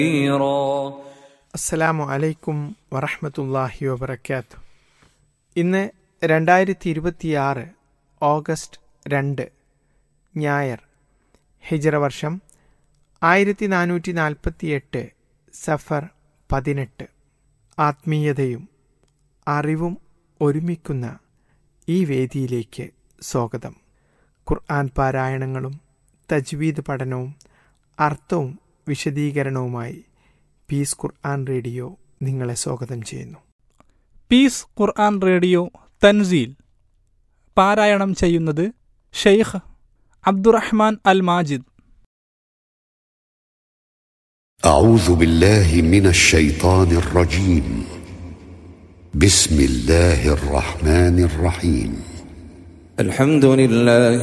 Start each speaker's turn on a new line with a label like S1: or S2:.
S1: كثيرا
S2: അസ്സലാമു അലൈക്കും വറഹമത്തല്ലാഹി വബർക്കാത്തു ഇന്ന് രണ്ടായിരത്തി ഇരുപത്തിയാറ് ഓഗസ്റ്റ് രണ്ട് ഞായർ ഹിജറ വർഷം ആയിരത്തി നാനൂറ്റി നാൽപ്പത്തി എട്ട് സഫർ പതിനെട്ട് ആത്മീയതയും അറിവും ഒരുമിക്കുന്ന ഈ വേദിയിലേക്ക് സ്വാഗതം ഖുർആൻ പാരായണങ്ങളും തജ്വീദ് പഠനവും അർത്ഥവും വിശദീകരണവുമായി പീസ് ഖുർആൻ റേഡിയോ നിങ്ങളെ സ്വാഗതം ചെയ്യുന്നു
S3: പീസ് ഖുർആൻ റേഡിയോ തൻസീൽ പാരായണം ചെയ്യുന്നത് ഷെയ്ഖ് അബ്ദുറഹ്മാൻ അൽ മാജിദ്
S4: أعوذ بالله من الشيطان الرجيم بسم الله الرحمن الرحيم
S1: الحمد لله